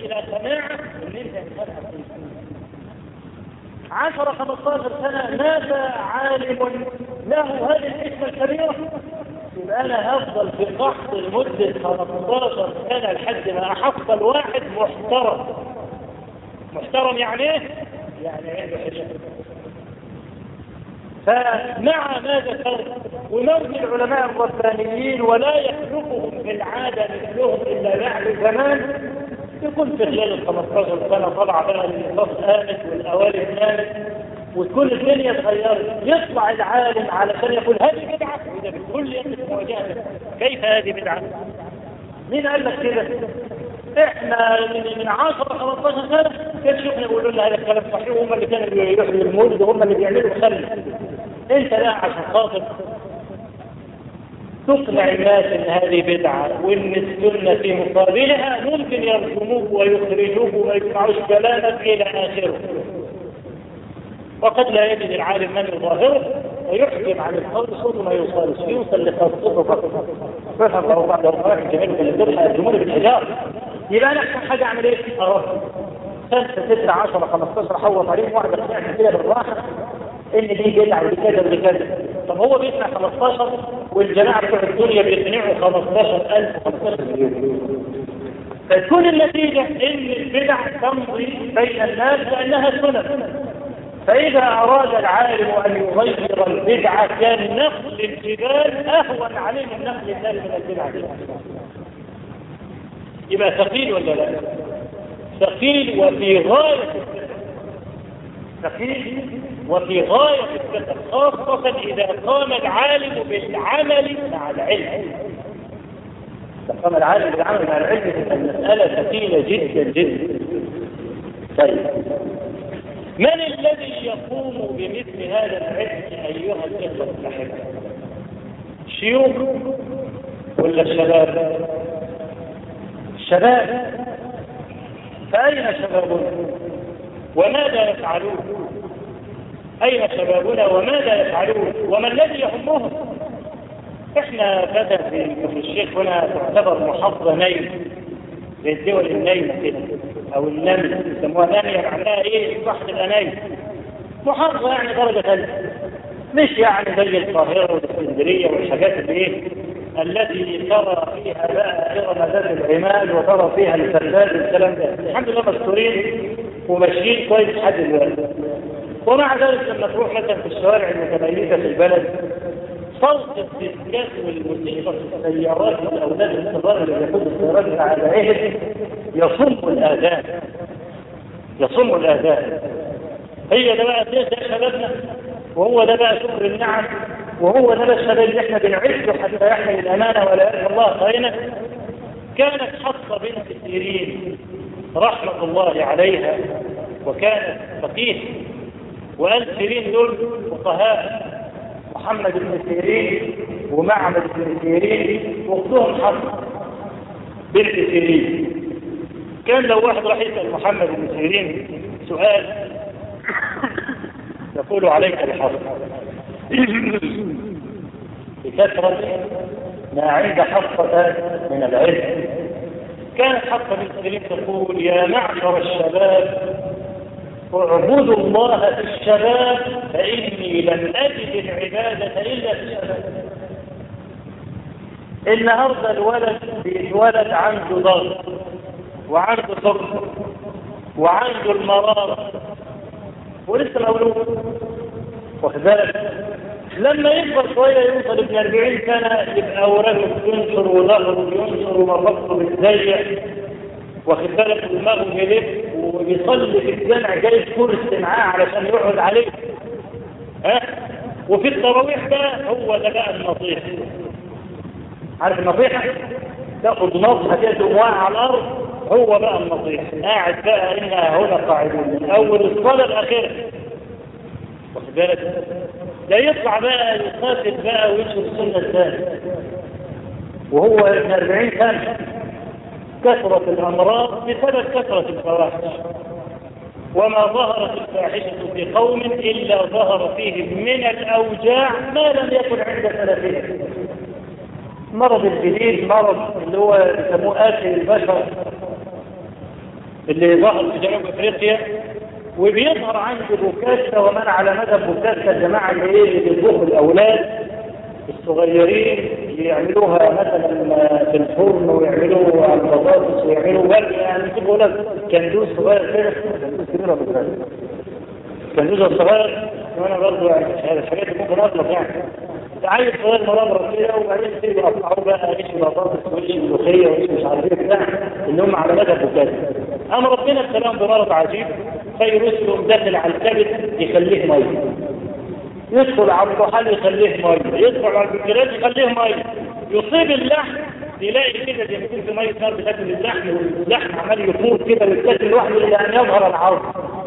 الى قناعه ان انت انسان حقيقي 10 15 سنه مات عالم له هذه الحكمه الكبيره يبقى انا هفضل في قحط لمده 15 سنه لحد ما احصل واحد محترم محترم يعني ايه؟ يعني عنده حجه فمع ما ذكرت ونرجي العلماء الربانيين ولا يخلقهم في العادة مثلهم إلا بعد زمان يكون في خلال ال 15 سنة طلع بقى النص آمن والأوائل نامت وتكون الدنيا اتغيرت يطلع العالم علشان يقول هذه بدعة وإذا بكل يوم مواجهة كيف هذه بدعة؟ مين قال لك كده؟ احنا من من 10 15 سنه كان شفنا يقولوا لنا هذا الكلام صحيح هم اللي كانوا يروحوا للمولد وهم اللي بيعملوا خلل انت لا عشان خاطر تقنع الناس ان هذه بدعه وان السنه في مقابلها ممكن يرجموك ويخرجوك وما يسمعوش كلامك الى اخره وقد لا يجد العالم من يظاهره ويحكم عن القول صوته ما يوصلش يوصل لخاصته فقط فهم الله بعد واحد جميل في الدرحة الجمهور بالحجار يبقى انا احسن حاجه اعمل ايه؟ اروح خمسه سته 10 15 حوط عليهم واحد يعمل كده بالراحه ان دي بدعه ودي كذا ودي كذا طب هو بيسمع 15 والجماعه بتوع الدنيا بيقنعوا 15000 15 مليون فتكون النتيجه ان البدع تمضي بين الناس كانها سنن فإذا أراد العالم أن يغير البدعة كان نقل الجبال أهون عليه من نقل الناس من البدعة يبقى ثقيل ولا لا؟ ثقيل وفي غاية ثقيل وفي غاية الثقل خاصة إذا قام العالم بالعمل مع العلم قام العالم بالعمل مع العلم المسألة ثقيلة جدا جدا طيب من الذي يقوم بمثل هذا العلم ايها الاخوه الاحبه الشيوخ ولا الشباب الشباب فاين شبابنا وماذا يفعلون اين شبابنا وماذا يفعلون وما الذي يهمهم احنا فتى في الشيخ هنا تعتبر محافظه نيل زي الدول النايمه كده او النمل يسموها نامية معناها ايه بحث الانايم محافظة يعني درجة ثالثة مش يعني زي القاهرة والاسكندرية والحاجات اللي ايه التي ترى فيها بقى ارم ذات العماد وترى فيها الفساد والكلام ده الحمد لله مستورين وماشيين كويس لحد دلوقتي ومع ذلك لما تروح مثلا في الشوارع المتميزة في البلد صوت الدسكات والموسيقى في السيارات والاولاد الصغار اللي بياخدوا السيارات على عهد يصم الاذان يصم الاذان هي ده بقى ده شبابنا وهو ده بقى شكر النعم وهو ده بقى الشباب اللي احنا بنعزه حتى يحمل الامانه ولا يأتي الله خينا كانت حفصه بنت سيرين رحمه الله عليها وكانت فقيه وقال سيرين دول فقهاء محمد بن سيرين ومعبد بن سيرين واختهم حفصه بنت سيرين كان لو واحد راح يسأل محمد بن سيرين سؤال يقول عليك بحفظ بكثرة ما عند حفصة من العلم كانت حفصة بن سيرين تقول يا معشر الشباب اعبدوا الله في الشباب فإني لم أجد العبادة إلا في الشباب النهارده الولد بيتولد عنده ضغط وعنده سكر وعنده المرارة ولسه مولود واخد بالك لما يكبر شوية يوصل ابن 40 سنة يبقى وراه ينشر وظهره ينشر ومرفقه بتضيق واخد بالك ودماغه بيلف وبيصلي في الجامع جايب كرسي معاه علشان يقعد عليه ها وفي التراويح بقى هو ده بقى النصيحة عارف النصيحة؟ تاخد نصحة كده تقوم واقع على الأرض هو بقى النصيحة قاعد بقى إنا هنا قاعدون من أول الصلاة الأخيرة واخد بالك؟ ده يطلع بقى يقاتل بقى ويشهر السنة الثانية وهو ابن 40 سنة كثرة الأمراض بسبب كثرة الفواحش وما ظهرت الفاحشة في قوم إلا ظهر فيهم من الأوجاع ما لم يكن عند سلفهم مرض الجديد مرض اللي هو بيسموه آكل البشر اللي ظهر في جنوب افريقيا وبيظهر عند بوكاستا ومن على مذهب بوكاستا الجماعه اللي ايه اللي بيطبخوا الاولاد الصغيرين يعملوها مثلا في الفرن ويعملوا على البطاطس ويعملوا ورق يعني تبقوا لك كندوز صغير كده كندوز كبيره بالذات كندوز الصغير وانا برضه يعني الحاجات اللي ممكن اطلق يعني عايز صغير مرمر كده وبعدين يصير يقطعوه بقى ايش بطاطس وايش ملوخيه وايش مش عارف ايه بتاع اللي هم على مدى بوكاستا اما ربنا السلام بمرض عجيب فيرسله مدلل على الكبد يخليه ميه يدخل على الطحال يخليه ميه يدخل على البكرات يخليه ميه يصيب اللحم تلاقي كده زي ما يكون في ميه نار بتاكل اللحم واللحم عمال يفور كده ويتاكل لوحده الى ان يظهر العظم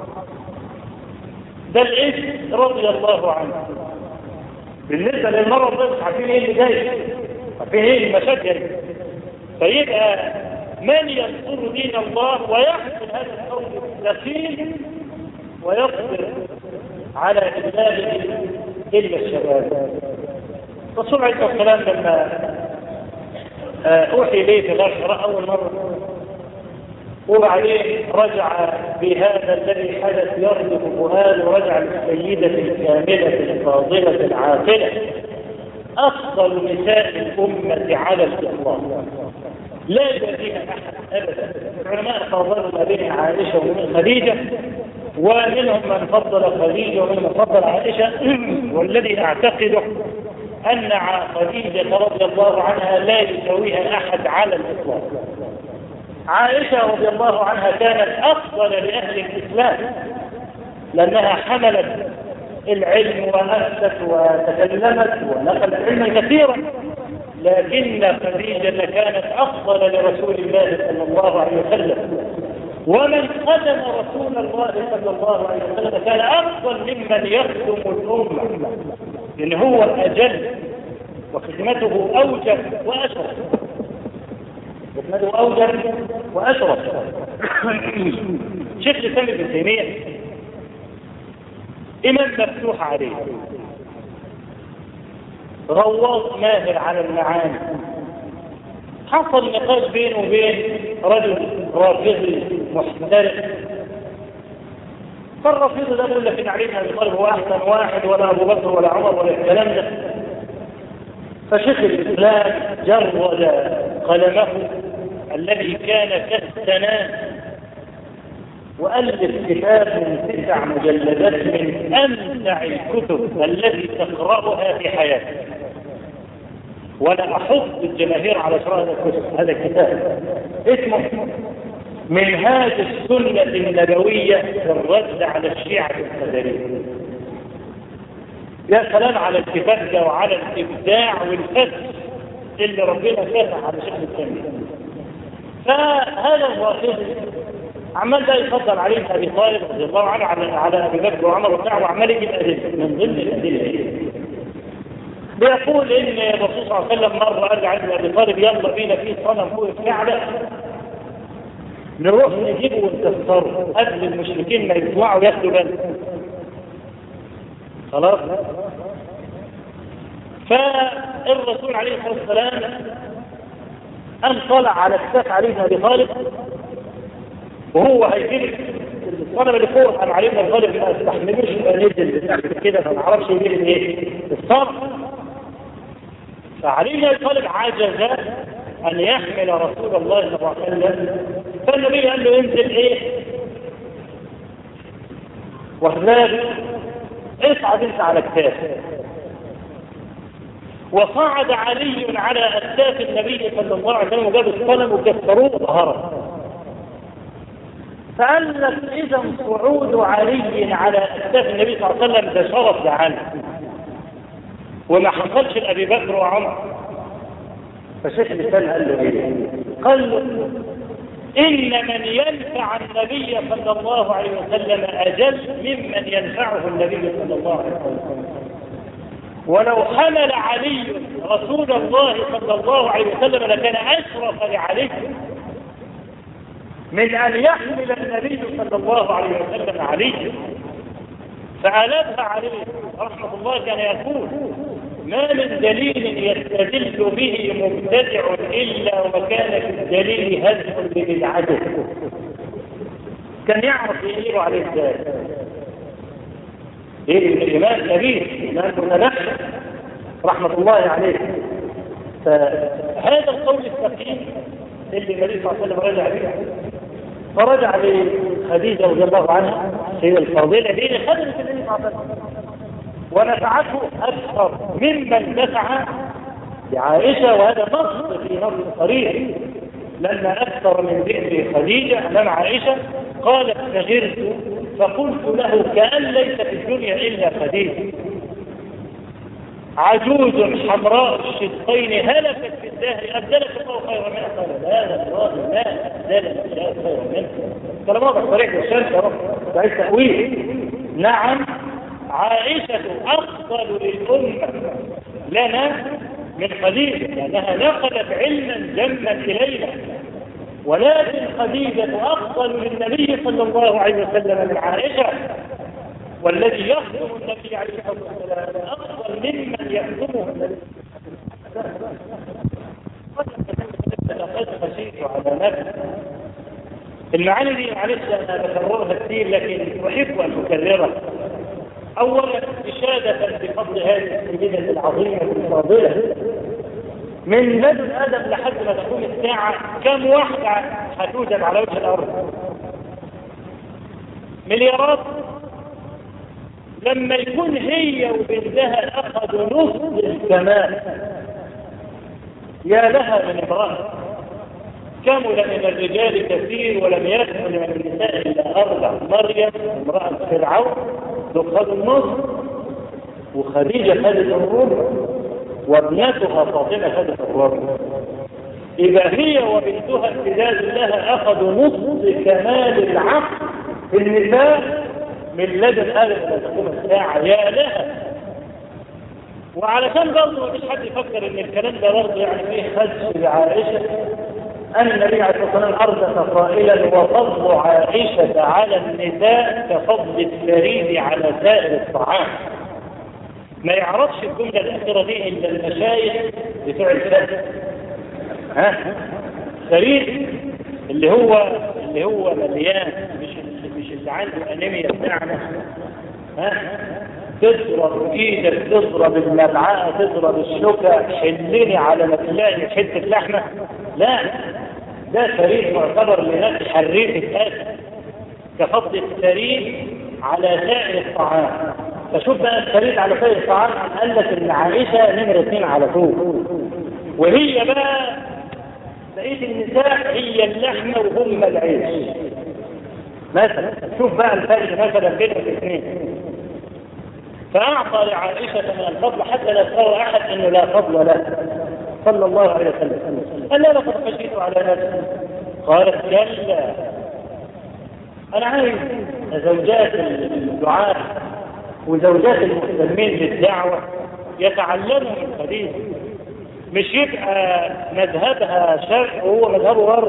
ده الاسم رضي الله عنه بالنسبه للمرض ده مش عارفين ايه اللي جاي عارفين ايه المشاكل فيبقى من ينصر دين الله ويحصل هذا القول الثقيل ويصبر على إبلاغه إلا الشباب الرسول عليه الصلاة والسلام لما أوحي إليه في غار حراء أول مرة وبعدين رجع بهذا الذي حدث يربط فؤاد ورجع للسيدة الكاملة الفاضلة العاقلة أفضل نساء الأمة على الإطلاق لا يؤذيها أحد أبدا العلماء فضلوا ما بين عائشة ومن خديجة ومنهم من فضل خديجة ومنهم من فضل عائشة والذي أعتقده أن خديجة رضي الله عنها لا يساويها أحد على الإطلاق عائشة رضي الله عنها كانت أفضل لأهل الإسلام لأنها حملت العلم وأفتت وتكلمت ونقلت علما كثيرا لكن خديجة كانت أفضل لرسول الله صلى الله عليه وسلم ومن خدم رسول الله صلى الله عليه وسلم كان أفضل ممن يخدم الأمة إن هو أجل وخدمته أوجب وأشرف خدمته أوجب وأشرف شيخ الإسلام ابن تيمية إمام مفتوح عليه غواص ماهر على المعاني حصل نقاش بينه وبين رجل رافضي محترف فالرافضي ده بيقول لك ان علي بن ابي طالب هو احسن واحد ولا ابو بكر ولا عمر ولا الكلام ده فشيخ الاسلام جرد قلمه الذي كان كالسنان وألف كتاب من تسع مجلدات من أمتع الكتب التي تقرأها في حياتك ولا أحض الجماهير على شراء هذا الكتب هذا الكتاب اسمه منهاج السنة النبوية في الرد على الشيعة القدرية يا سلام على الكتاب ده وعلى الإبداع والفتح اللي ربنا فتح على شكل التنمية فهذا الواقع عمال ده يفضل عليه ابن ابي طالب رضي الله عنه على على ابي بكر وعمر وبتاع وعمال يجيب ادله من ضمن الادله بيقول ان الرسول صلى الله عليه وسلم مره قال عند ابي طالب يلا بينا في صنم فوق الكعبه نروح نجيبه ونكسره قبل المشركين ما يطلعوا ياخدوا بالهم خلاص فالرسول عليه الصلاه والسلام أن طلع على كتاف علي بن ابي طالب وهو هيجيب الصنم اللي فوق عن علي بن ابي طالب ما استحملوش يبقى نزل كده فما عرفش يجيب الايه؟ الصنم فعلي بن ابي طالب عجز ان يحمل رسول الله صلى الله عليه وسلم فالنبي قال له انزل ايه؟ واخذاب اصعد انت على كتافه وصعد علي على أكتاف النبي صلى الله عليه وسلم وجاب الصنم وكسروه ظهره فقال لك إذا صعود علي على أكتاف النبي صلى الله عليه وسلم ده شرف لعنه وما حصلش لأبي بكر وعمر فشيخ الإسلام قال له إيه؟ قال له إن من ينفع النبي صلى الله عليه وسلم أجل ممن ينفعه النبي صلى الله عليه وسلم ولو حمل علي رسول الله صلى الله عليه وسلم لكان أشرف لعلي من أن يحمل النبي صلى الله عليه وسلم علي فألفها عليه رحمة الله كان يقول ما من دليل يستدل به مبتدع إلا وكان في الدليل هدف لبدعته كان يعرف يجيب عليه ازاي ايه الامام كبير امام متنحى رحمه الله عليه فهذا القول الثقيل اللي النبي صلى الله عليه وسلم رجع به فرجع لخديجه رضي الله عنها سيدة الفاضله دي خدمت النبي صلى الله عليه وسلم ونفعته اكثر ممن دفع لعائشه وهذا نص في نص صريح لما اكثر من ذكر خديجه امام عائشه قالت فغرت فقلت له كأن ليس في الدنيا إلا خديجة عجوز حمراء الشدقين هلكت في الدهر أبدلك الله خيرا منها قال لا لا الراجل لا أبدلك الله خيرا منها كلام واضح صريح بالشمس يا رب عايز تأويل نعم عائشة أفضل للأمة لنا من خديجة لأنها نقلت علما جما إلينا ولكن خديجة أفضل للنبي صلى الله عليه وسلم من عائشة والذي يخدم النبي عليه الصلاة والسلام أفضل ممن يخدمه النبي لقد خشيت على نفسي المعاني دي معلش انا بكررها كثير لكن احب ان اكررها اولا اشاده بفضل هذه السيده العظيمه الفاضله من لدن ادم لحد ما تكون الساعه كم واحده هتوجد على وجه الارض مليارات لما يكون هي وبنتها اخذوا نصف السماء يا لها من امراه كمل من الرجال كثير ولم يكمل من النساء الا اربع مريم امراه فرعون تؤخذ النصف وخديجه خدت الربع وابنتها فاطمه خدت الربع إذا هي وبنتها امتداد لها أخذوا نصف كمال العقل في النساء من لدن آدم إلى تقوم الساعة يا لها وعلشان برضه مفيش حد يفكر ان الكلام ده برضه يعني فيه خدش لعائشه ان النبي عليه الصلاه والسلام ارسل قائلا وفضل عائشه على النساء كفضل الثريد على سائر الطعام ما يعرفش الجمله الاخيره دي الا المشايخ بتوع الفقه ها ثريد اللي هو اللي هو مليان مش مش اللي عنده انيميا بتاعنا ها تضرب ايدك تضرب الملعقه تضرب الشوكه حلني على ما تلاقي حته لحمه لا ده فريق معتبر لناس حريف الاكل كفضل السرير على سائر الطعام فشوف بقى السرير على سائر الطعام قال لك ان عائشه نمره اثنين على طول وهي بقى بقيه النساء هي اللحمه وهم العيش مثلا شوف بقى الفرق مثلا بين الاثنين فأعطى لعائشة من الفضل حتى لا يتصور أحد أنه لا فضل له صلى الله عليه وسلم قال لا لقد خشيت على نفسي قالت كلا أنا عايز زوجات الدعاة وزوجات المهتمين بالدعوة يتعلموا من خديجة مش يبقى مذهبها شرق وهو مذهبه غرب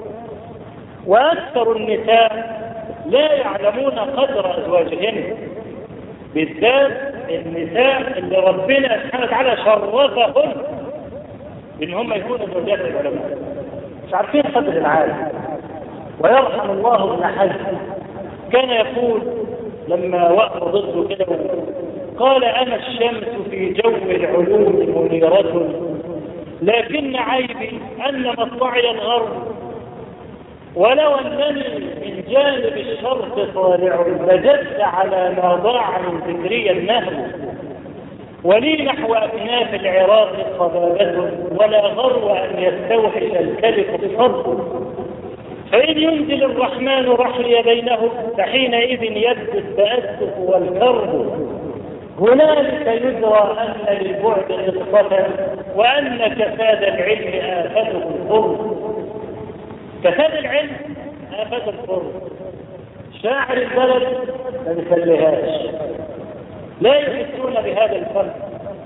وأكثر النساء لا يعلمون قدر أزواجهن بالذات النساء اللي ربنا سبحانه وتعالى شرفهن ان هم يكونوا زوجات العلماء مش عارفين قدر العالم ويرحم الله ابن حزم كان يقول لما وقف ضده كده قال انا الشمس في جو العلوم منيرة لكن عيبي ان مطلعي الغرب ولو انني من جانب الشرق طالع لجدت على ما ضاع من ذكري النهر ولي نحو اكناف العراق قبابة ولا غرو ان يستوحش الكلف الصرف فإن ينزل الرحمن رحلي بينهم فحينئذ يبدو التأسف والكرب هنالك يدرى أن للبعد نصفة وأن كفاد العلم آفته القرب كفاد العلم آفة القرب شاعر البلد ما بيخليهاش لا يحسون بهذا الفرق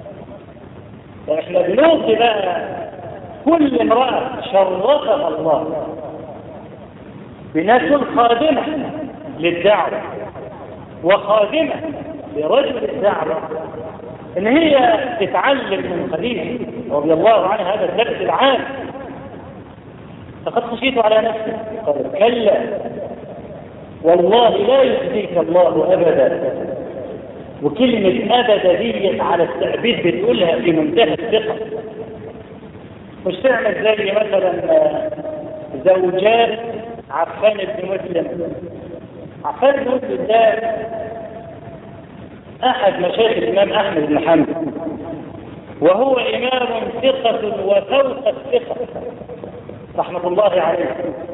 فاحنا بنوصي بقى كل امرأة شرفها الله بناس خادمة للدعوة وخادمة لرجل الدعوة ان هي تتعلم من خديجة رضي الله عنها هذا الدرس العام لقد خشيت على نفسي قال كلا والله لا يخزيك الله ابدا وكلمة أبدا دي على التأبيد بتقولها في منتهى الثقة مش تعمل زي مثلا زوجات عفان بن مسلم عفان بن مسلم ده أحد مشايخ الإمام أحمد بن حنبل وهو إمام ثقة وفوق الثقة رحمة الله عليه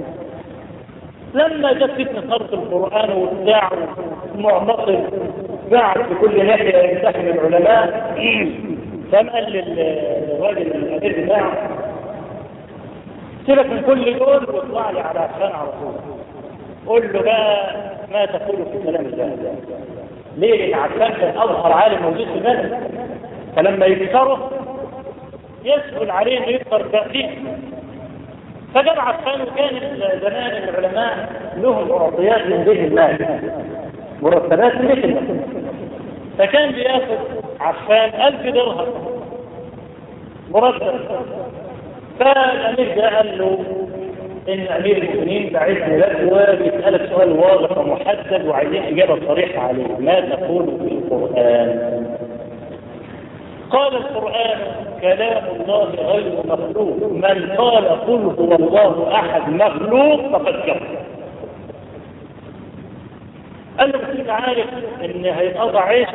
لما جت فتنة خلق القرآن وابداع معتقد بعد في كل ناحية يمتحن العلماء قام قال للراجل الأمير بتاعه سيبك من كل دول واطلع لي على عفان على طول قول له بقى ما تقول في كلام الله ليه؟ لأن عفان كان أظهر عالم موجود في البلد فلما يكسره يسهل عليه انه يكسر باقيه فجاب عفان وكان زمان العلماء لهم معطيات من بيت المال مرتبات من بيت المال فكان بياخذ عفان ألف درهم مرتب فالأمير ده قال له إن أمير المؤمنين بعثني لك وبيسألك سؤال واضح ومحدد وعايزين إجابة صريحة عليه ما تقول في القرآن؟ قال القرآن كلام الله غير مخلوق من قال قل هو الله أحد مخلوق فقد كفر قال له كنت عارف ان هيتقضى عيش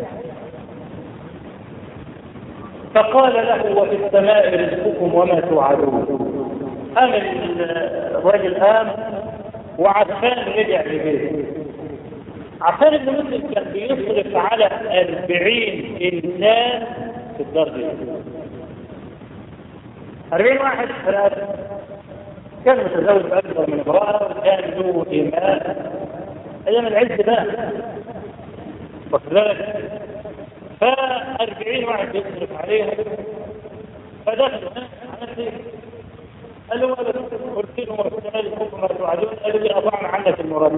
فقال له وفي السماء رزقكم وما توعدون قام الراجل قام وعفان رجع لبيته عفان بن مسلم كان بيصرف على 40 انسان في الدار دي 40 واحد ثلاثة كان متزوج أكثر من امرأة وكان له إيمان أيام العز ده واخد بالك ف 40 واحد بيصرف عليها فدخلوا عملت ايه؟ قال له قلت لهم واحتمال الحكم ما توعدون قالوا لي أضعنا عنك المراد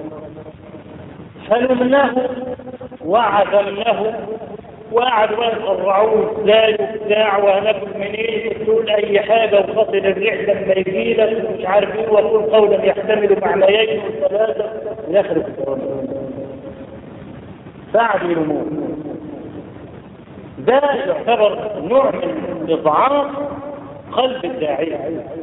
فلمناه وعزمناه وقعدوا بقى يتقرعوه ازاي وبتاع وهناكل منين تقول اي حاجه وفصل الريح لما يجي لك ومش عارف ايه وقول قولا يحتمل معنيين وثلاثه الى اخر بعد يموت ده يعتبر نوع من اضعاف قلب الداعيه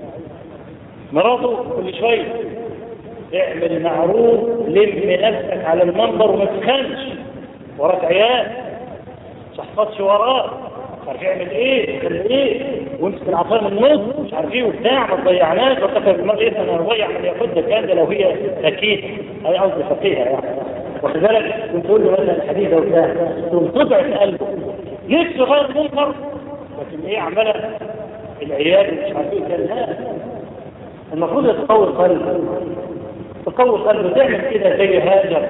مراته كل شويه اعمل معروف لم نفسك على المنبر وما تخنش وراك عيال تحفظش وراه مش عارف يعمل ايه يعمل ايه وامسك العصايه من النص مش عارف ايه وبتاع ما تضيعناش وتفكر في دماغ ايه انا هضيع من ياخدها الكلام ده لو هي اكيد هي قصدي فقيهه يعني واخد بالك كنت تقول له مثلا الحديث ده وبتاع تقوم تضعف قلبه نفسه غير منكر لكن ايه عماله العيال مش عارف ايه كان لا المفروض يتقوي قلبه تقوي قلبه تعمل كده زي هاجر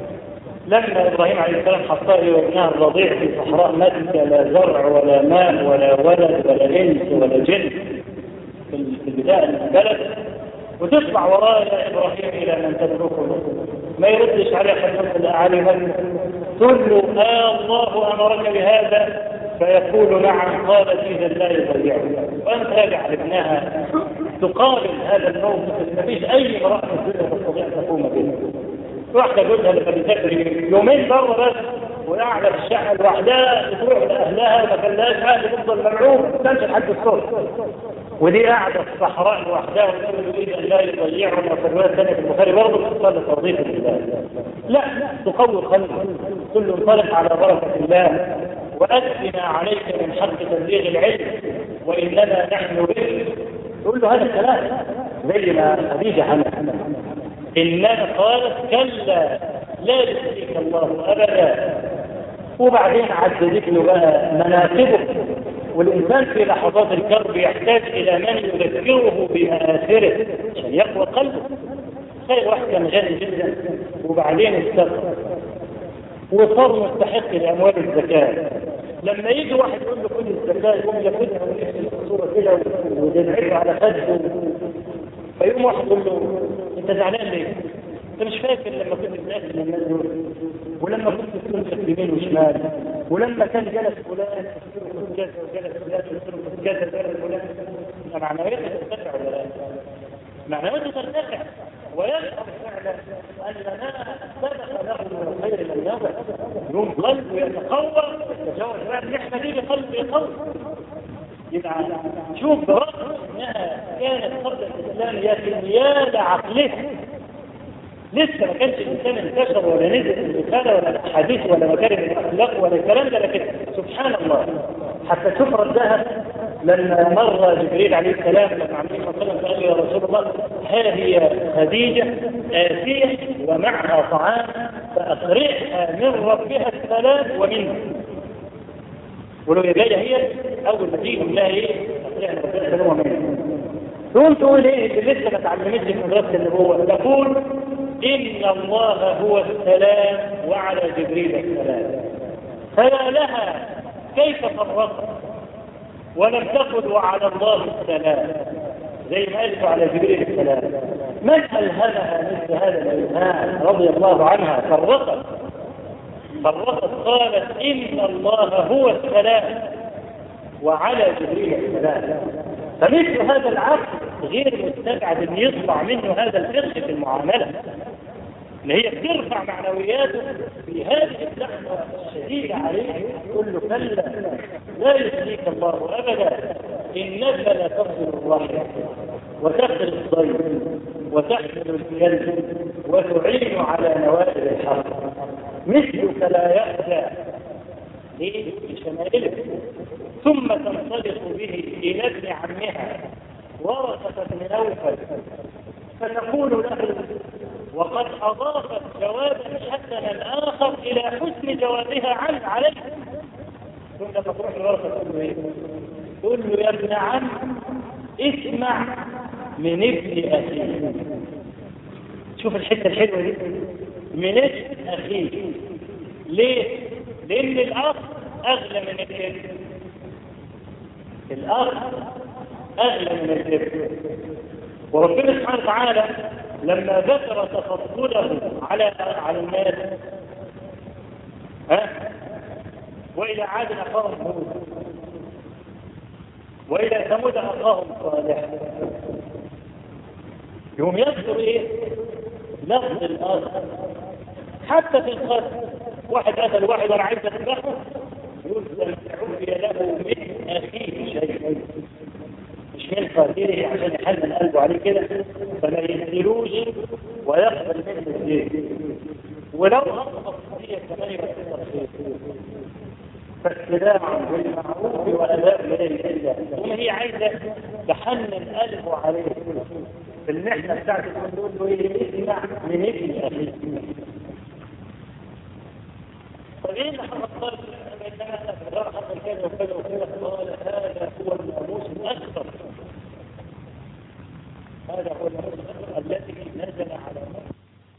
لما ابراهيم عليه السلام حصاه وابنها الرضيع في صحراء مكه لا زرع ولا ماء ولا ولد ولا انس ولا جن في البدايه البلد وتطلع وراه يا ابراهيم الى من تتركه ما يردش عليه حديث الاعالي مكه تقول له آه الله امرك بهذا فيقول نعم قالت اذا لا يضيعه وانت راجع لابنها تقابل هذا الموقف ما فيش اي امراه في الدنيا تستطيع تقوم به واحده جوزها اللي بتسافر يومين بره بس وقاعده في الشقه لوحدها تروح لاهلها ما خلاش اهل تفضل ملعوب ما تنسى لحد الصبح ودي قاعده في الصحراء لوحدها وتقول يريد ان لا يضيعهم وفي الروايه الثانيه في البخاري برضه تصلي توظيف الله لا تقوي قلبك كل انطلق على بركه الله وأثنى عليك من حق تبليغ العلم وإننا نحن بك تقول له هذا الكلام زي ما خديجة عملت إنما قالت كلا لا يخزيك الله أبدا وبعدين عددت له بقى مناقبه والإنسان في لحظات الكرب يحتاج إلى من يذكره بمآثره عشان يقوى قلبه خير واحد كان غني جدا وبعدين استغفر وصار مستحق لأموال الزكاة لما يجي واحد يقول له كل الزكاة يقوم ياخدها ويحسن الصورة كده ويدعي على خده فيقوم واحد يقول له انت زعلان ليه؟ انت مش فاكر لما كنت بتاكل من الناس دول ولما كنت بتنفق يمين وشمال ولما كان جلس فلان جلس وجلس فلان جلس جلس فلان معنوياته ترتفع ولا لا؟ معنوياته ترتفع ويشعر فعلا ان ما سبق له من الخير لم يضع يوم قلبه يتقوى يتجاوز بقى النعمه دي بقلبه يقوى يبقى شوف برغم انها كانت قبل الاسلام لكن يا لعقلها لسه ما كانش الانسان انتشر ولا نزل الرساله ولا الاحاديث ولا مكارم الاخلاق ولا الكلام ده لكن سبحان الله حتى تشوف ردها لما مر جبريل عليه السلام لما عليه الصلاه والسلام قال يا رسول الله ها هي خديجه اتيه ومعها طعام فاقرئها من ربها السلام ومنه ولو هي جايه هي اول ما تيجي تقول لها ايه اقرئها من ربها السلام ومنه تقوم تقول ايه اللي لسه ما اتعلمتش في مدرسه النبوه تقول ان الله هو السلام وعلى جبريل السلام فلا لها كيف فرقت ولم تقل وعلى الله السلام زي ما قالت على جبريل السلام من الهمها مثل هذا الالهام رضي الله عنها فرقت فرقت قالت ان الله هو السلام وعلى جبريل السلام فمثل هذا العقل غير مستبعد ان يطلع منه هذا الفقه في المعامله ان هي بترفع معنوياته في هذه اللحظه الشديده عليه تقول له كلا لا يخزيك الله ابدا انك لا تصل الرحم وتقتل الضيف وتحمل الكلب وتعين على نوائب الحق مثلك لا يخزى ليه؟ بشمائلك ثم تنطلق به الى ابن عمها ورثة بن نوفل فتقول له وقد أضافت جوابا حسنا آخر إلى حسن جوابها عنه عليه ثم تروح الورثة تقول له إيه؟ تقول له يا ابن عم اسمع من ابن أخيك شوف الحتة الحلوة دي من ابن أخيك ليه؟ لأن الأخ أغلى من الابن الأخ أغلى من الابن وربنا سبحانه وتعالى لما ذكر تفضله على على الناس ها وإلى عاد أخاهم هود وإلى ثمود أخاهم صالح يوم يذكر إيه؟ لفظ الأرض حتى في القتل واحد قتل واحد وأنا عايز أذبحه يقول عفي له من أخيه شيء مش من قاتله عشان يحنن قلبه عليه كده فما ينزلوش ويقبل منه الدين ولو أصبح الصدية كمان يبقى فاتباع بالمعروف وأداء إليه إلا وما هي عايزة تحنن قلبه عليه في المحنة بتاعته تقول له إيه اسمع من ابن أخيك طب ايه اللي حصل بينما حصل كذا وكذا وكذا قال هذا هو الناموس الاكبر هذا هو الناموس الاكبر الذي نزل على مصر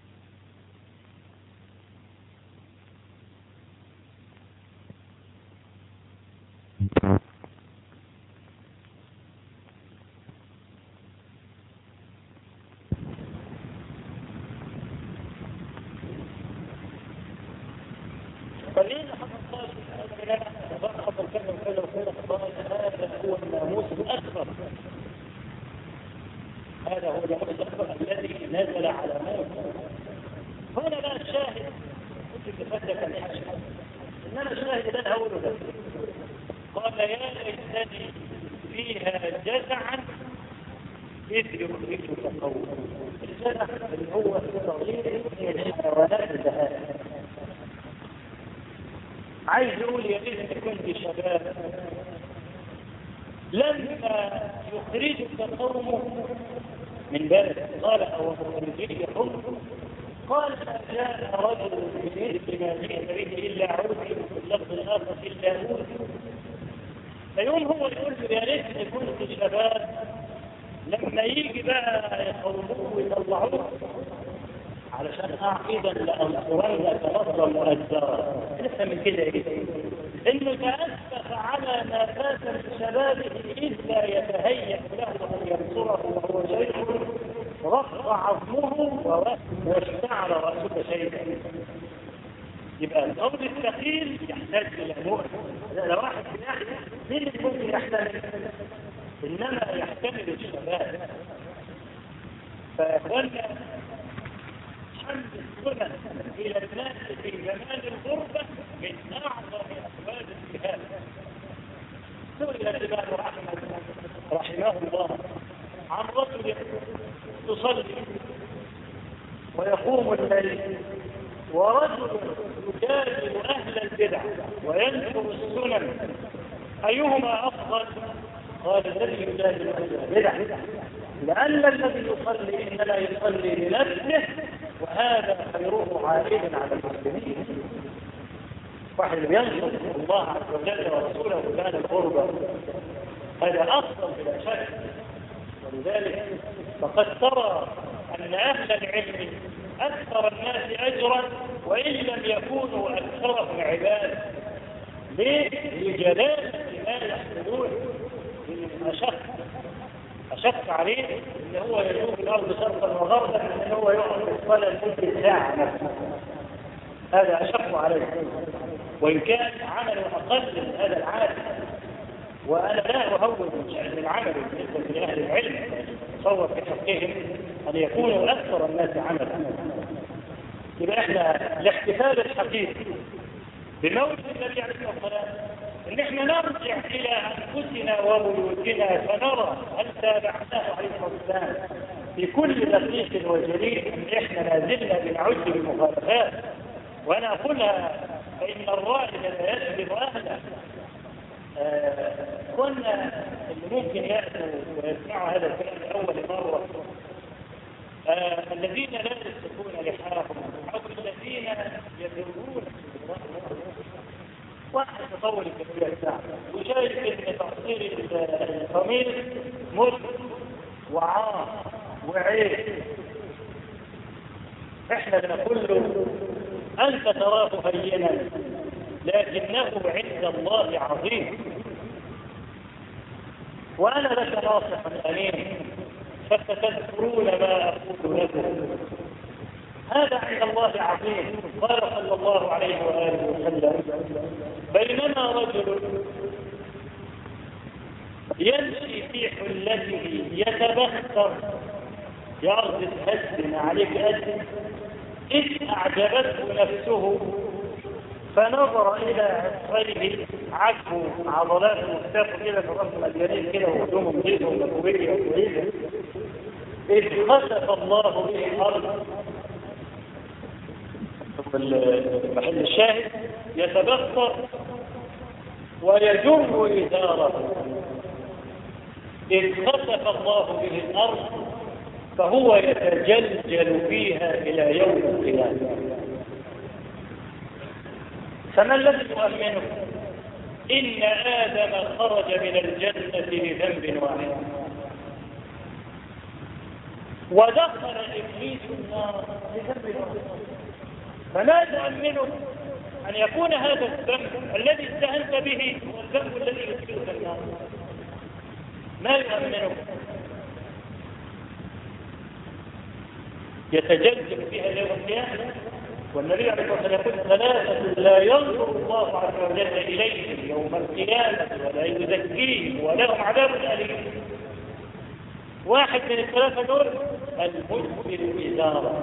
فليه حصل حصل كذا وكذا وكذا قال هذا هو الناموس الاكبر هذا هو الناموس الاكبر الذي نزل على موسى هنا بقى الشاهد كنت بفتك الحشر انما الشاهد اللي انا هقوله ده قال يا ليتني فيها جزعا اذ يخرجك قوما الجزع اللي هو صغير من الحيوانات البهائم عايز يقول يا ريت كنت شباب لما يخرجك قومه من بلد قال او مخرجيهم قال ما جاء رجل بمثل ما جئت به الا عودي وفي اللفظ الاخر الا عودي فيوم هو يقول له يا ريت كنت شباب لما يجي بقى يقوموه ويطلعوه علشان اعقيدا لانصرنك نصرا مؤثرا نفهم من كده ايه انه تاسف على ما فات من شبابه اذ لا يتهيا له ان ينصره وهو شيخ رفع عظمه واشتعل راسه شيئا يبقى الامر الثقيل يحتاج الى مؤن لو واحد بيحمل مين اللي ممكن يحتمل انما يحتمل الشباب فاخوانا حمل السنن إلى الناس في زمان الغربة من أعظم أسباب الجهاد سئل الإمام أحمد رحمه الله عن رجل يصلي ويقوم الليل ورجل يجادل أهل البدع وينشر السنن أيهما أفضل؟ قال الذي يجادل أهل البدع لأن الذي يصلي إنما يصلي لنفسه وهذا خيره عائد على المسلمين واحد ينصر الله عز وجل ورسوله كان الغربة هذا أفضل بلا شك ولذلك فقد ترى أن أهل العلم أكثر الناس أجرا وإن لم يكونوا أكثرهم عباد ليه؟ لجلالة ما يحصلون من أشق أشق عليه إن هو يشوف الأرض شرقا وغربا إن هو يقعد في الصلاة لمدة ساعة مثلا هذا أشق عليه وإن كان عمله أقل من هذا العادي وأنا لا أهون من شأن العمل بالنسبة لأهل العلم تصور في حقهم أن يكونوا أكثر الناس عملا يبقى احنا الاحتفال الحقيقي بمولد النبي عليه الصلاه والسلام ان احنا نرجع الى انفسنا وبيوتنا فنرى هل تابعناه عليه الصلاه والسلام في كل دقيق وجليل ان احنا ما زلنا بنعد بالمخالفات وانا اقولها فان الرائد لا يجلب اهله آه كنا اللي ممكن ياتوا ويسمعوا هذا الكلام لاول مره آه الذين لا يسلكون لحاهم او الذين يذرون واحد تطور الكثير الساعة وشايف ان تقصير القميص مر وعار وعيب احنا بنقول له انت تراه هينا لكنه عند الله عظيم وانا لك ناصح امين فستذكرون ما اقول لكم هذا عند الله عظيم قال صلى الله عليه واله وسلم بينما رجل يمشي في حلته يتبختر يعرض تهدم عليك أدم إذ أعجبته نفسه فنظر إلى عصيه عجبه عضلاته مختفى كده في الرأس مليانين كده وهدومه نظيفة ومكوية وكويسة إذ خسف الله به الأرض محل الشاهد يتبخر ويجر إزاره إذ خسف الله به الأرض فهو يتجلجل فيها إلى يوم القيامة فما الذي يؤمنه إن آدم خرج من الجنة بذنب واحد ودخل إبليس النار بذنب واحد فلا تؤمنه أن يكون هذا الذنب الذي استهنت به هو الذنب الذي يدخلك النار ما يؤمنه يتجدد فيها يوم القيامة والنبي عليه الصلاة والسلام يقول ثلاثة لا ينظر الله عز وجل إليهم يوم القيامة ولا يزكيهم ولهم عذاب أليم واحد من الثلاثة دول المسلم إزارة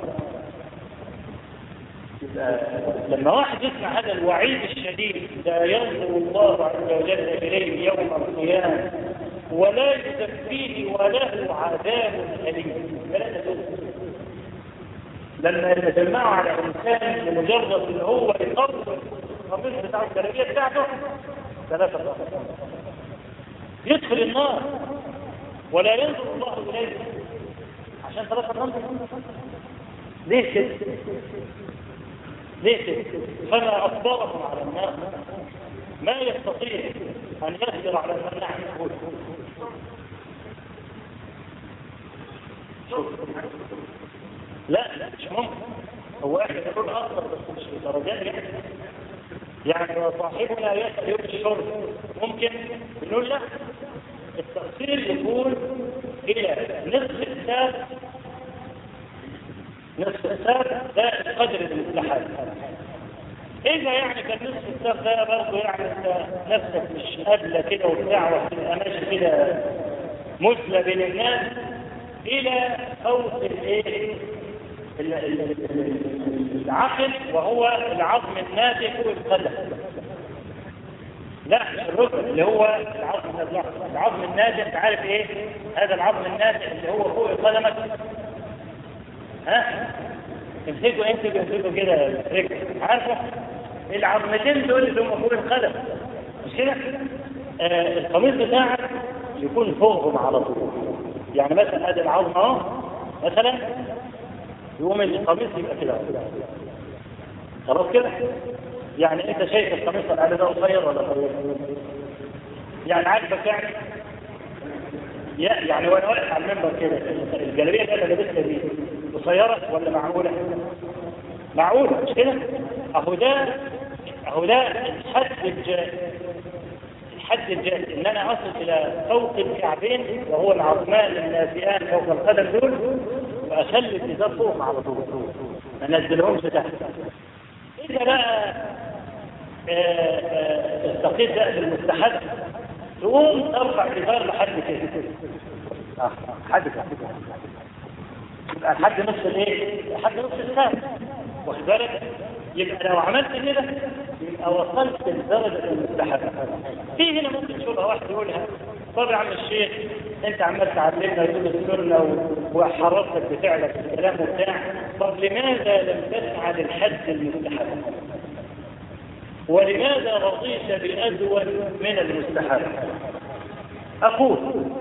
لما واحد يسمع هذا الوعيد الشديد لا ينظر الله عز وجل إليه يوم القيامة ولا يزكيه وله عذاب أليم لما يتجمعوا على إنسان لمجرد إن هو يقرر القميص بتاع التربية بتاعته ثلاثة مرات يدخل النار ولا ينظر الله إليه عشان ثلاثة ننظر ليه كده؟ ليه كده؟ فما أصبرهم على النار ما يستطيع أن يصبر على المنع من لا لا مش ممكن هو احنا يكون اكثر بس مش بدرجات يعني يعني صاحبنا يسأل يوم الشرب ممكن نقول لا التقصير يكون الى نصف الساب نصف الساب ده القدر المستحب إذا يعني كان نصف الساب ده برضه يعني انت نفسك مش قابلة كده وبتاع وهتبقى ماشي كده مثلى بين الناس إلى فوق الإيه العقل وهو العظم الناتج فوق القدم لا الركن اللي هو العظم العظم الناتج انت عارف ايه هذا العظم الناتج اللي هو فوق قدمك ها امسكوا امسكوا امسكوا كده رجل عارفه العظمتين دول اللي هم فوق القدم مش كده آه القميص بتاعك يكون فوقهم على طول يعني مثلا ادي العظم اهو مثلا يقوم القميص يبقى كده خلاص كده يعني انت شايف القميص اللي ده قصير ولا طويل يعني عاجبك يعني يعني وانا واقف على المنبر كده الجلابيه اللي انا لابسها دي قصيره ولا معقوله معقوله مش كده اهو ده اهو ده الحد الجائز الحد الجائز ان انا اصل الى فوق الكعبين وهو العظمان النازئان فوق القدم دول واخلي الازار فوق على طول ما انزلهمش تحت اذا بقى تستقيم ده في المستحب تقوم ترفع الازار لحد كده اه حد كده يبقى لحد نص الايه؟ لحد نص الساعه واخد بالك؟ يبقى لو عملت كده يبقى وصلت لدرجه المستحب في هنا ممكن تشوفها واحد يقولها طب يا عم الشيخ انت عمال تعلمنا يقول السنه وحرصتك بتعلك الكلام وبتاع طب لماذا لم تسعى للحد المستحب؟ ولماذا رضيت بأزود من المستحب أقول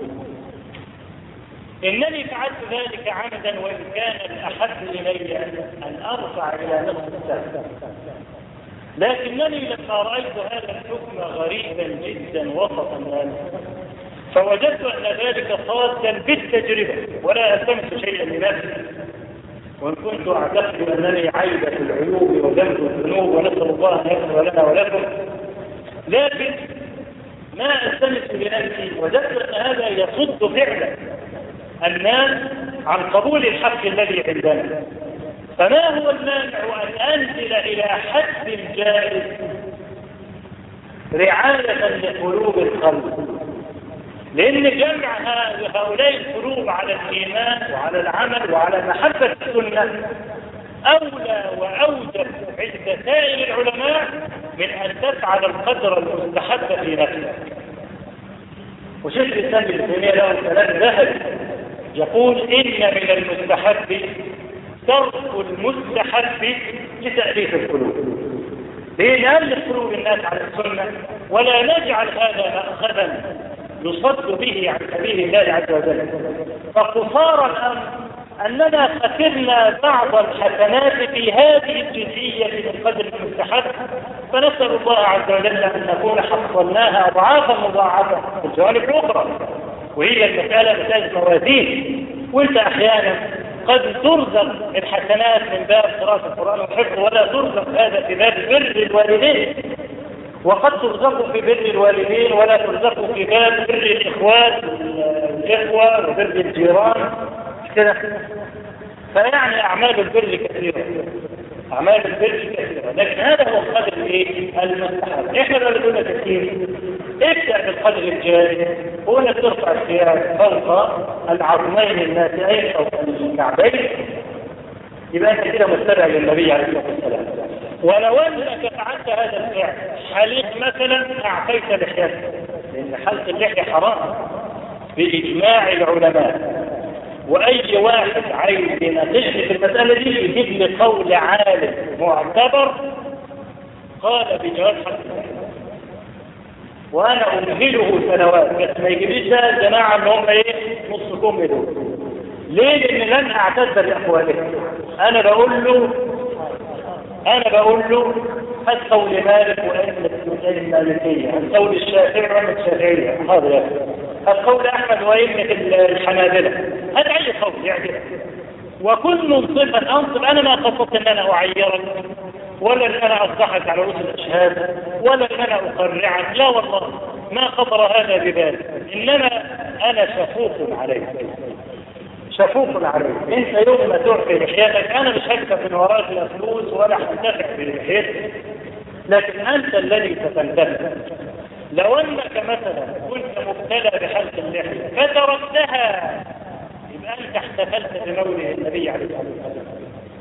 إنني فعلت ذلك عمدا وإن كان الأحب إلي أن أرفع إلى نصف الساعة لكنني لما رأيت هذا الحكم غريبا جدا وسط الناس فوجدت أن ذلك خاصا بالتجربة ولا ألتمس شيئا لنفسي وإن كنت أعتقد أنني عيبة العيوب وذنب الذنوب ونسأل الله أن يغفر لنا ولكم لكن ما ألتمس لنفسي وجدت أن هذا يصد فعلا الناس عن قبول الحق الذي عندنا فما هو المانع أن أنزل إلى حد جائز رعاية لقلوب القلب لأن جمع هؤلاء القلوب على الإيمان وعلى العمل وعلى محبة السنة أولى وأوجب عند سائر العلماء من أن تفعل القدر المستحب في نفسك وشيخ الإسلام ابن تيمية له كلام ذهبي يقول إن من المستحب ترك المستحب لتأليف القلوب لنألف قلوب الناس على السنة ولا نجعل هذا مأخذا يصد به عن سبيل الله عز وجل فقصار الأمر أننا خسرنا بعض الحسنات في هذه الجزئية من قدر المستحب فنسأل الله عز وجل أن نكون حصلناها أضعافا مضاعفة في الجوانب الأخرى وهي المسألة مسألة موازين وانت أحيانا قد ترزق الحسنات من باب قراءة القرآن والحفظ ولا ترزق هذا في باب بر الوالدين وقد ترزق في بر الوالدين ولا ترزق في باب بر الإخوات الإخوة وبر الجيران كده فيعني أعمال البر كثيرة أعمال البر كثيرة لكن هذا هو القدر الإيه؟ المستحب إحنا بقى بنقول كثير ابدأ بالقدر الجاري هو انك ترفع الثياب فوق العظمين الناتئين فوق الكعبين يبقى انت كده متبع للنبي عليه الصلاه والسلام ولو انك فعلت هذا الفعل حليق مثلا اعطيت لحيتك لان حلق اللحيه حرام باجماع العلماء واي واحد عايز يناقشني في المساله دي يجيب لي قول عالم معتبر قال بجواز حلق اللحيه وانا امهله سنوات بس ما يجيبليش بقى الجماعه ان هم ايه نص كم دول ليه لان لن اعتذر لاقوالهم انا بقول له انا بقول له هات قول مالك وائمه المالكيه هات قول الشافعي وائمه الشافعيه هذا يا هات قول احمد وائمه الحنابله هات اي قول يعجبك وكن منصفا انصف انا ما قصدت ان انا اعيرك ولا ان انا اصدحك على رؤوس الاشهاد ولا ان انا اقرعك لا والله ما خطر هذا ببالي انما انا شفوق عليك شفوق عليك انت يوم ما تعطي لحيتك انا مش هكتب من وراك لا فلوس ولا هنتفع بلحيتك لكن انت الذي ستنتفع لو انك مثلا كنت مبتلى بحلق اللحيه فتركتها يبقى انت احتفلت بمولد النبي عليه الصلاه والسلام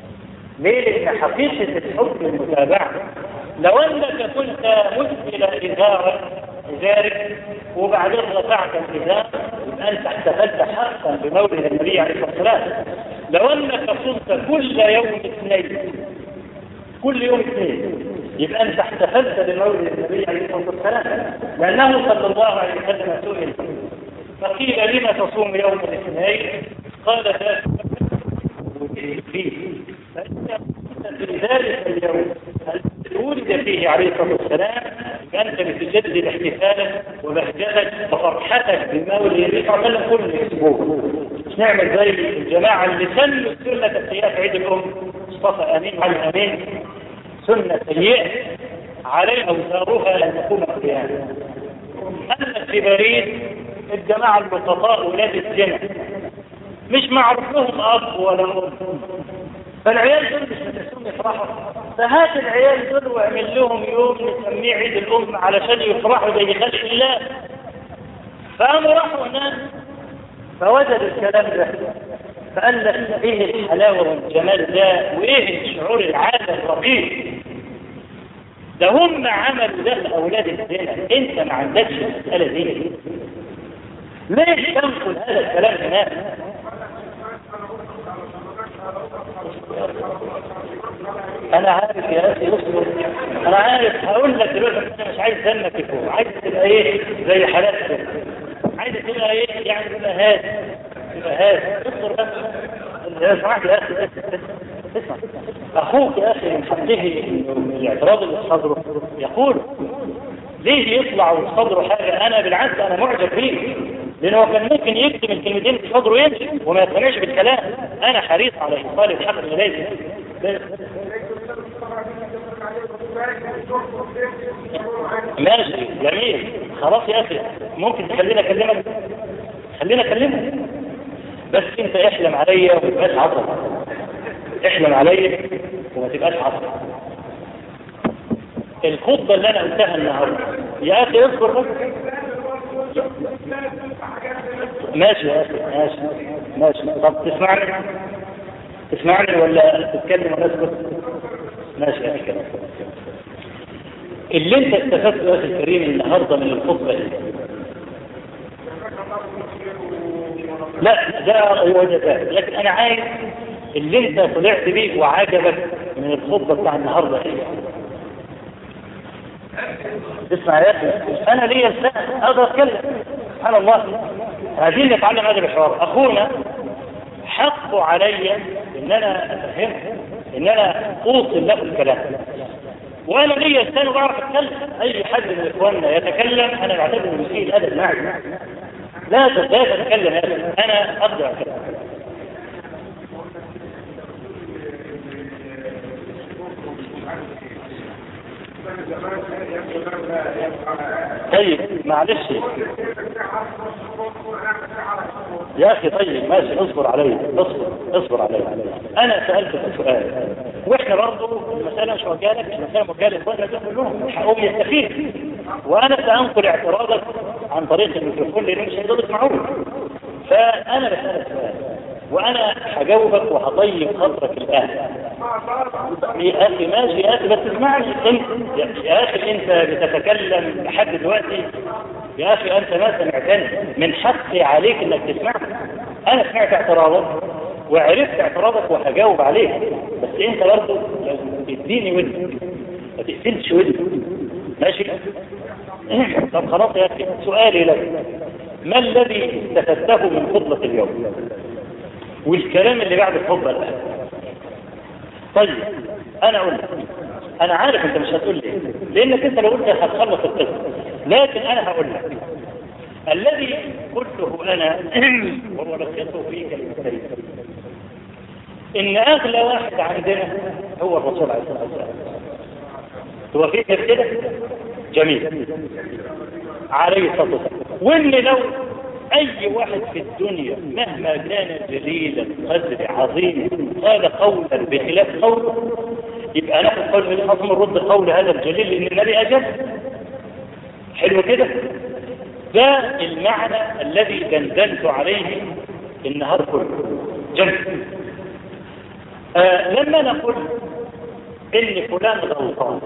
ليه؟ لأن حقيقة الحكم المتابعة لو أنك كنت مسئل إزارة إزارك وبعدين رفعت الإزار يبقى أنت احتفلت حقا بمولد النبي عليه الصلاة والسلام لو أنك صمت كل يوم اثنين كل يوم اثنين يبقى أنت احتفلت بمولد النبي عليه الصلاة والسلام لأنه صلى الله عليه وسلم سئل فقيل لما تصوم يوم الاثنين قال ذلك فيه في ذلك اليوم الذي ولد فيه عليه الصلاة والسلام أنت بتجدد احتفالك وبهجتك وفرحتك بمولد النبي صلى الله عليه وسلم كل أسبوع مش نعمل زي الجماعة اللي سنوا السنة السيئة في عيد الأم مصطفى أمين علي أمين سنة سيئة عليه أوزارها أن تكون قياما أما في باريس الجماعة البسطاء ولاد الزنا مش معروف لهم أب ولا أم فالعيال دول مش متسوم يفرحوا فهات العيال دول واعمل لهم يوم نسميه عيد الأم علشان يفرحوا زي خلق الله فقاموا راحوا هناك فوجدوا الكلام ده فقال لك ايه الحلاوه والجمال ده وايه الشعور العالي الرقيق ده هم عملوا ده لاولاد الزنا انت ما عندكش المساله دي ليش تنقل هذا الكلام هناك انا عارف يا اخي اصبر انا عارف هقول لك دلوقتي انا مش عايز دمك يفوق عايز تبقى ايه زي حالات كده عايز تبقى ايه يعني تبقى هادي تبقى هادي اصبر بس يا سمعت يا اخي اسمع اخوك يا اخي من حقه الاعتراض اللي في صدره يقول ليه يطلع وصدره حاجه انا بالعكس انا معجب بيه لانه كان ممكن يكتب الكلمتين في صدره يمشي وما يقتنعش بالكلام انا حريص على ايصال الحق اليه ماشي جميل خلاص يا اخي ممكن تخلينا اكلمك خلينا اكلمك بس انت احلم عليا وما تبقاش عبرة احلم عليا وما تبقاش عبرة الخطبة اللي انا قلتها النهاردة يا اخي اذكر بس ماشي يا اخي ماشي ماشي طب تسمعني تسمعني ولا تتكلم ولا تسكت ماشي يا اخي اللي انت استفدته يا اخي الكريم النهارده من الخطبه دي لا ده هو ده لكن انا عايز اللي انت طلعت بيه وعجبك من الخطبه بتاع النهارده ايه اسمع يا اخي انا ليا لسان اقدر اتكلم سبحان الله عايزين نتعلم هذا الحوار اخونا حقه علي ان انا افهمه ان انا اوصل له الكلام وانا ليا لسان وبعرف اتكلم اي حد من اخواننا يتكلم انا بعتبره مسيء الادب معي لا لا تتكلم يا اخي انا اقدر اتكلم طيب معلش يا اخي طيب ماشي اصبر علي اصبر اصبر علي انا سالتك سؤال واحنا برضه المساله مش وجالك مش مساله وجالك اخواننا دول كلهم حقهم يستفيد وانا سانقل اعتراضك عن طريق الميكروفون لانه مش هيقدروا يسمعوه فانا بسالك سؤال وانا هجاوبك وهطيب خاطرك الان يا اخي ماشي يا اخي بس اسمعني انت يا اخي انت بتتكلم لحد دلوقتي يا اخي انت ما سمعتني من حقي عليك انك تسمعني انا سمعت اعتراضك وعرفت اعتراضك وهجاوب عليك بس انت برضه لو اديني ودنك ما تقفلش ودنك ماشي طب خلاص يا اخي سؤالي لك ما الذي استفدته من خطبه اليوم والكلام اللي بعد الخطبه الان طيب انا اقول لك انا عارف انت مش هتقول لي لانك انت لو قلت هتخلص القصه لكن انا هقول لك الذي قلته انا وهو لقيته في كلمتين ان اغلى واحد عندنا هو الرسول عليه الصلاه والسلام هو في كده جميل عليه الصلاه والسلام وان لو اي واحد في الدنيا مهما كان جليلا قدر عظيم قال قولا بخلاف قوله يبقى ناخد قول من حصم الرد قول هذا الجليل لان النبي اجل حلو كده ده المعنى الذي دندنت عليه النهار كله جميل آه لما نقول ان فلان غلطان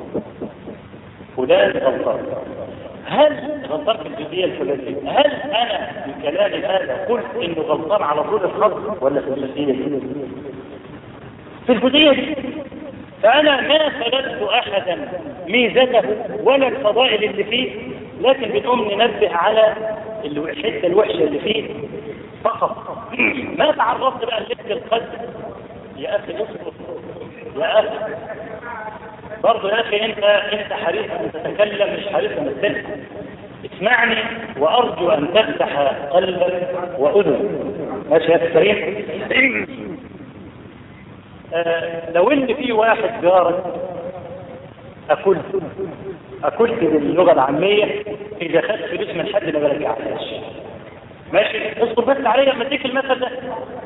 فلان غلطان هل غلطان في الجزئيه الفلانيه هل انا بكلامي هذا قلت انه غلطان على طول الخط ولا في الجزئيه دي في الجزئيه دي فانا ما سلبت احدا ميزته ولا الفضائل اللي فيه لكن بنقوم ننبه على الحته الوحشه اللي فيه فقط ما تعرضت بقى لجد القلب يا اخي اصبر يا اخي برضه يا اخي انت انت حريص ان تتكلم مش حريص ان تتكلم اسمعني وارجو ان تفتح قلبك واذنك ماشي يا كريم آه لو ان في واحد جارك اكلت اكلت باللغه العاميه اذا خدت فلوس من حد ما برجعهاش ماشي اصبر بس عليا لما اديك المثل ده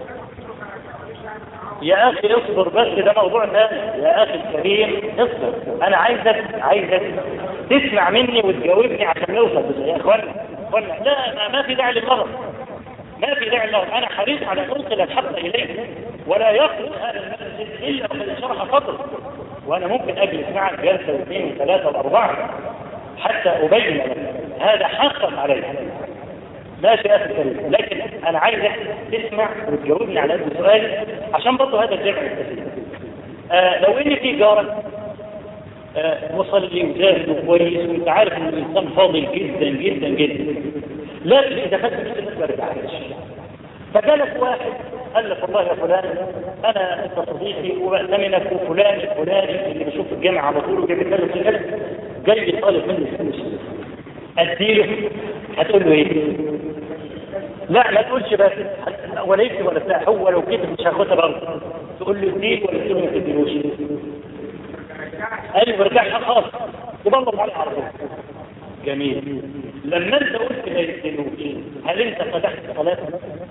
يا اخي اصبر بس ده موضوع ثاني يا اخي الكريم اصبر انا عايزك عايزك تسمع مني وتجاوبني عشان نوصل يا اخوانا اخوانا لا ما, ما في داعي للغلط ما في داعي للغلط انا حريص على ان اوصل الحق اليك ولا يخرج هذا المسجد الا وقد شرح صدري وانا ممكن اجلس معك جلسه واثنين وثلاثه واربعه حتى ابين لك هذا حقا عليك ماشي يا اخي الكريم لكن انا عايزك تسمع وتجاوبني على هذا السؤال عشان برضه هذا الجمع الكثير آه لو ان في جارك آه مصلي وجاهد وكويس وانت عارف ان الانسان فاضل جدا جدا جدا لكن اذا خدت نفس الناس ما رجعتش فجالك واحد قال لك والله يا فلان انا انت صديقي وبأتمنك وفلان الفلاني اللي بشوف الجامعه على طول وجايب له في جاي لي طالب مني فلوس اديله هتقول له ايه؟ لا ما تقولش بس ولا يكتب ولا بتاع هو لو كتب مش هاخدها برضه تقول له اديك ولا تقول له ما تديلوش قال لي برجعش خالص تبلغ عليه على طول جميل لما انت قلت ما يديلوش هل انت فتحت صلاه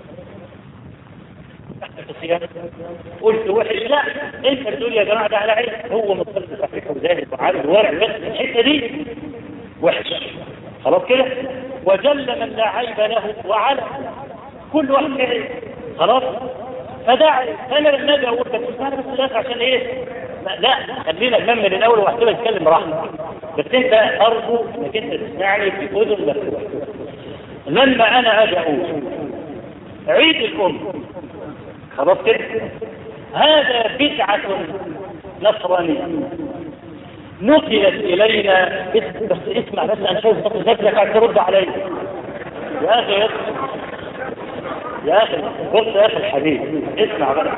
الصيام قلت وحش لا انت بتقول يا جماعه ده على عين هو متصل صحيح وزاهد وعارف ورع بس الحته دي وحش خلاص كده وجل من لا عيب له وعلى كل واحد كده خلاص فداعي انا لما اجي اقول لك انا بس لا عشان ايه لا خلينا نكمل الاول وهتبقى تتكلم براحتك بس انت ارجو انك انت تسمعني في اذن مفتوحه لما انا اجي اقول عيد الام خلاص كده هذا بدعة نصرانية نقلت إلينا بس اسمع بس أنا شايف بطل ذكرك عايز ترد علي يا أخي يا يا أخي بص يا أخي الحبيب اسمع بس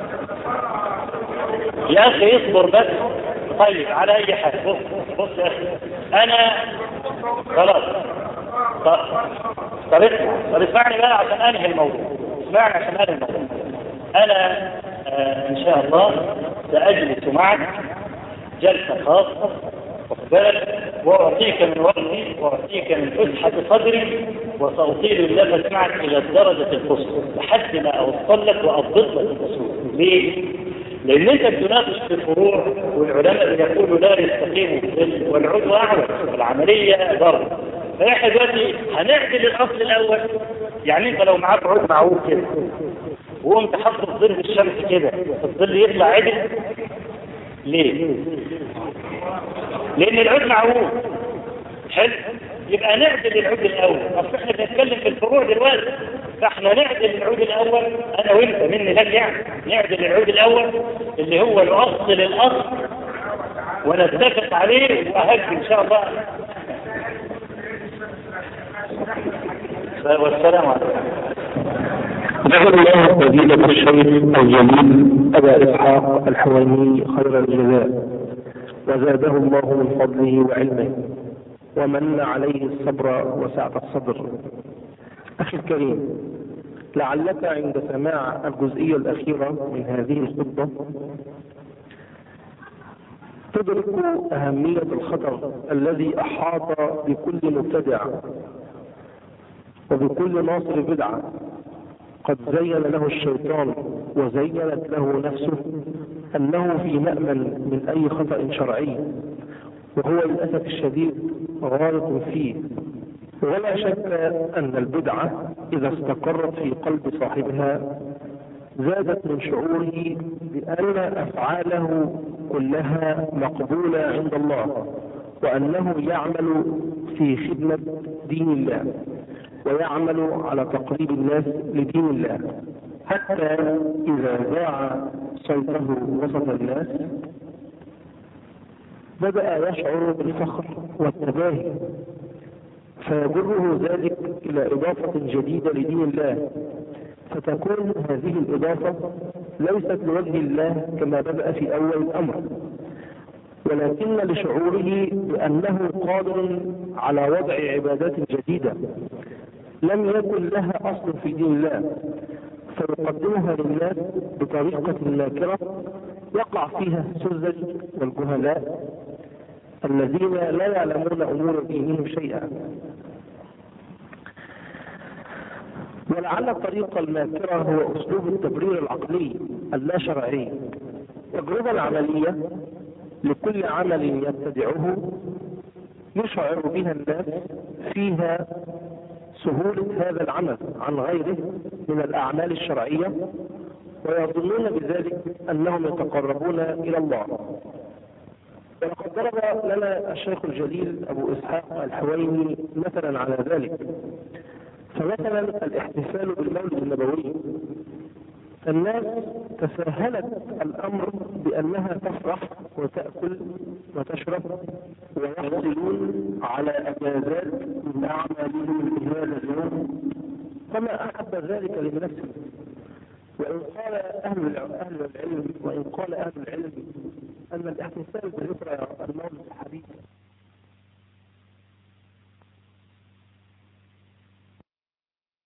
يا أخي اصبر بس طيب على أي حال بص بص يا أخي أنا خلاص طب طب اسمع طب اسمعني بقى عشان أنهي الموضوع اسمعني عشان أنهي الموضوع أنا آه إن شاء الله سأجلس معك جلسة خاصة بالك وأعطيك من وقتي وأعطيك من فسحة صدري وسأطيل النفس معك إلى الدرجة القصوى لحد ما أوصل لك وأضبط لك الأصول ليه؟ لأن أنت بتناقش في الفروع والعلماء بيقولوا لا يستقيم والعضو أعوج والعملية ضرب فإحنا دلوقتي هنعدل الأصل الأول يعني أنت لو معاك عود معوج كده وقمت حاطه في ظل الشمس كده الظل يطلع عدل ليه؟ لأن العود معوج حلو يبقى نعدل العود الأول أصل احنا بنتكلم في الفروع دلوقتي فاحنا نعدل العود الأول أنا وأنت مني لك يعني نعدل العود الأول اللي هو الأصل للأصل ونتفق عليه وأهج إن شاء الله والسلام عليكم جزا الله فضيلة الشيخ الجليل أبا إسحاق الحويني خير الجزاء وزاده الله من فضله وعلمه ومن عليه الصبر وسعة الصدر أخي الكريم لعلك عند سماع الجزئية الأخيرة من هذه الخطبة تدرك أهمية الخطر الذي أحاط بكل مبتدع وبكل ناصر بدعة قد زين له الشيطان وزينت له نفسه أنه في مأمن من أي خطأ شرعي وهو للأسف الشديد غالط فيه ولا شك أن البدعة إذا استقرت في قلب صاحبها زادت من شعوره بأن أفعاله كلها مقبولة عند الله وأنه يعمل في خدمة دين الله ويعمل على تقريب الناس لدين الله حتى إذا ذاع صوته وسط الناس بدأ يشعر بالفخر والتباهي فيجره ذلك إلى إضافة جديدة لدين الله فتكون هذه الإضافة ليست لوجه الله كما بدأ في أول الأمر ولكن لشعوره بأنه قادر على وضع عبادات جديدة لم يكن لها أصل في دين الله فيقدمها للناس بطريقة ماكرة يقع فيها السذج والجهلاء الذين لا يعلمون أمور دينهم شيئا ولعل الطريقة الماكرة هو أسلوب التبرير العقلي اللا شرعي التجربة العملية لكل عمل يبتدعه يشعر بها الناس فيها سهولة هذا العمل عن غيره من الأعمال الشرعية ويظنون بذلك أنهم يتقربون إلى الله ولقد ضرب لنا الشيخ الجليل أبو إسحاق الحويني مثلا على ذلك فمثلا الاحتفال بالمولد النبوي الناس تساهلت الأمر بأنها تفرح وتأكل وتشرب ويحصلون على أجازات من أعمالهم في هذا اليوم فما أحب ذلك لنفسه وإن قال أهل أهل العلم وإن قال أهل العلم أن الاحتفال بذكرى المولد الحديث